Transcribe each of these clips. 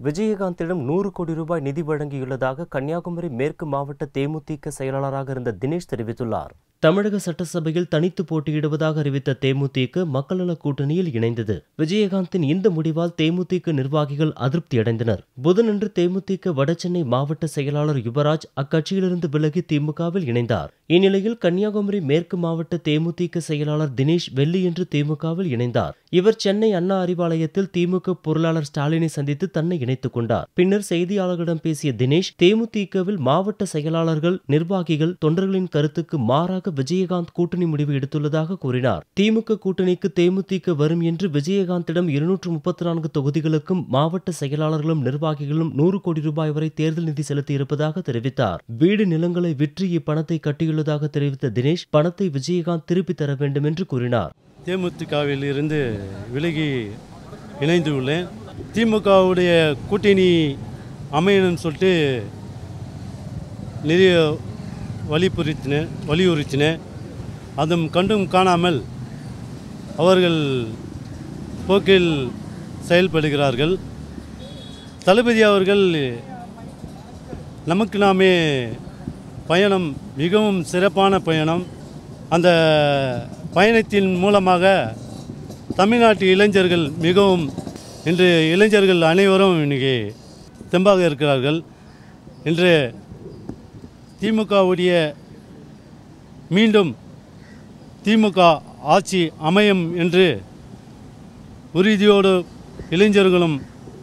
விஜயகாந்திடம் நூறு கோடி ரூபாய் நிதி வழங்கியுள்ளதாக கன்னியாகுமரி மேற்கு மாவட்ட தேமுதிக செயலாளராக இருந்த தினேஷ் தெரிவித்துள்ளார் தமிழக சட்டசபையில் தனித்து போட்டியிடுவதாக அறிவித்த தேமுதிக மக்கள் நல கூட்டணியில் இணைந்தது விஜயகாந்தின் இந்த முடிவால் தேமுதிக நிர்வாகிகள் அதிருப்தியடைந்தனர் புதனன்று தேமுதிக வடசென்னை மாவட்ட செயலாளர் யுவராஜ் அக்கட்சியிலிருந்து விலகி திமுகவில் இணைந்தார் இந்நிலையில் கன்னியாகுமரி மேற்கு மாவட்ட தேமுதிக செயலாளர் தினேஷ் வெள்ளியன்று திமுகவில் இணைந்தார் இவர் சென்னை அண்ணா அறிவாலயத்தில் திமுக பொருளாளர் ஸ்டாலினை சந்தித்து தன்னை இணைத்துக் கொண்டார் பின்னர் செய்தியாளர்களிடம் பேசிய தினேஷ் தேமுதிகவில் மாவட்ட செயலாளர்கள் நிர்வாகிகள் தொண்டர்களின் கருத்துக்கு மாறாக விஜயகாந்த் கூட்டணி முடிவு எடுத்துள்ளதாக கூறினார் திமுக கூட்டணிக்கு தேமுதிக வரும் என்று விஜயகாந்திடம் இருநூற்று முப்பத்தி நான்கு தொகுதிகளுக்கும் மாவட்ட செயலாளர்களும் நிர்வாகிகளும் நூறு கோடி ரூபாய் வரை தேர்தல் நிதி செலுத்தியிருப்பதாக தெரிவித்தார் வீடு நிலங்களை விற்று இப்பணத்தை கட்டியுள்ளதாக தெரிவித்த தினேஷ் பணத்தை விஜயகாந்த் திருப்பித் தர வேண்டும் என்று கூறினார் தேமுதிகவில் இருந்து விலகி இணைந்து உள்ளேன் திமுகவுடைய கூட்டணி அமையணும்னு சொல்லிட்டு நிறைய வலியுறுத்தினேன் வலியுறுத்தினேன் அதுவும் கண்டும் காணாமல் அவர்கள் போக்கில் செயல்படுகிறார்கள் தளபதி அவர்கள் நமக்கு நாமே பயணம் மிகவும் சிறப்பான பயணம் அந்த பயணத்தின் மூலமாக தமிழ்நாட்டு இளைஞர்கள் மிகவும் இன்று இளைஞர்கள் அனைவரும் இன்னைக்கு தெம்பாக இருக்கிறார்கள் இன்று திமுகவுடைய மீண்டும் திமுக ஆட்சி அமையும் என்று உறுதியோடு இளைஞர்களும்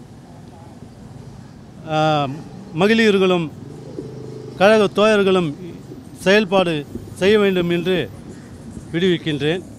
ஆ, மகளிர்களும் கழக தோழர்களும் செயல்பாடு செய்ய வேண்டும் என்று விடுவிக்கின்றேன்